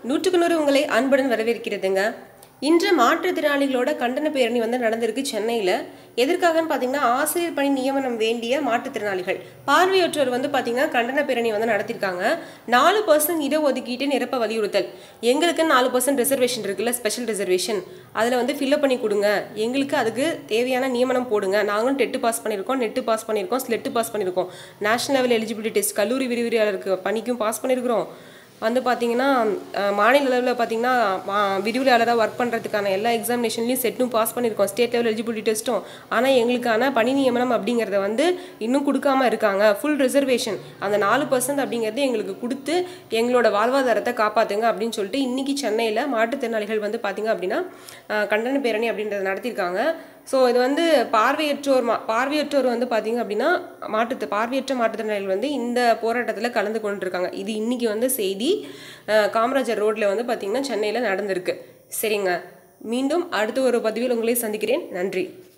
நூற்றுக்கு நூறு உங்களை அன்புடன் வரவேற்கிறதுங்க இன்று மாற்றுத்திறனாளிகளோட கண்டன பேரணி வந்து நடந்திருக்கு சென்னையில் எதற்காகன்னு பார்த்தீங்கன்னா ஆசிரியர் பணி நியமனம் வேண்டிய மாற்றுத்திறனாளிகள் பார்வையற்றோர் வந்து பார்த்தீங்கன்னா கண்டன பேரணி வந்து நடத்திருக்காங்க நாலு பர்சன்ட் இடஒதுக்கீட்டை நிரப்ப வலியுறுத்தல் எங்களுக்கு நாலு பர்சன்ட் ரிசர்வேஷன் இருக்குல்ல ஸ்பெஷல் ரிசர்வேஷன் அதில் வந்து ஃபில்அப் பண்ணி கொடுங்க எங்களுக்கு அதுக்கு தேவையான நியமனம் போடுங்க நாங்களும் டெட்டு பாஸ் பண்ணியிருக்கோம் நெட்டு பாஸ் பண்ணியிருக்கோம் ஸ்லெட்டு பாஸ் பண்ணியிருக்கோம் நேஷனல் லெவல் எலிஜிபிலிட்டி டெஸ்ட் கல்லூரி விரிவுரையாளருக்கு பணிக்கும் பாஸ் பண்ணியிருக்கிறோம் வந்து பார்த்தீங்கன்னா அஹ், மாநில அளவில் பார்த்தீங்கன்னா மா- விரிவுரையாளராக ஒர்க் பண்ணுறதுக்கான எல்லா எக்ஸாமினேஷன்லையும் செட்டும் பாஸ் பண்ணியிருக்கோம் ஸ்டேட் லெவல் எலிஜிபிலிட்டி டெஸ்ட்டும் ஆனால் எங்களுக்கான பணி நியமனம் அப்படிங்கிறத வந்து இன்னும் கொடுக்காம இருக்காங்க ஃபுல் ரிசர்வேஷன் அந்த நாலு பர்சன்ட் அப்படிங்கிறது எங்களுக்கு கொடுத்து எங்களோட வாழ்வாதாரத்தை காப்பாற்றுங்க அப்படின்னு சொல்லிட்டு இன்னைக்கு சென்னையில் மாற்றுத்திறனாளிகள் வந்து பார்த்தீங்க அப்படின்னா அஹ், கண்டன பேரணி அப்படின்றத நடத்தியிருக்காங்க ஸோ இது வந்து பார்வையற்றோர் மா பார்வையற்றோர் வந்து பார்த்தீங்க அப்படின்னா மாற்று பார்வையற்ற மாற்றுத்திறனாளிகள் வந்து இந்த போராட்டத்தில் கலந்து கொண்டிருக்காங்க இது இன்னைக்கு வந்து செய்தி அஹ், காமராஜர் ரோட்டில் வந்து பார்த்தீங்கன்னா சென்னையில் நடந்திருக்கு சரிங்க மீண்டும் அடுத்த ஒரு பதிவில் உங்களை சந்திக்கிறேன் நன்றி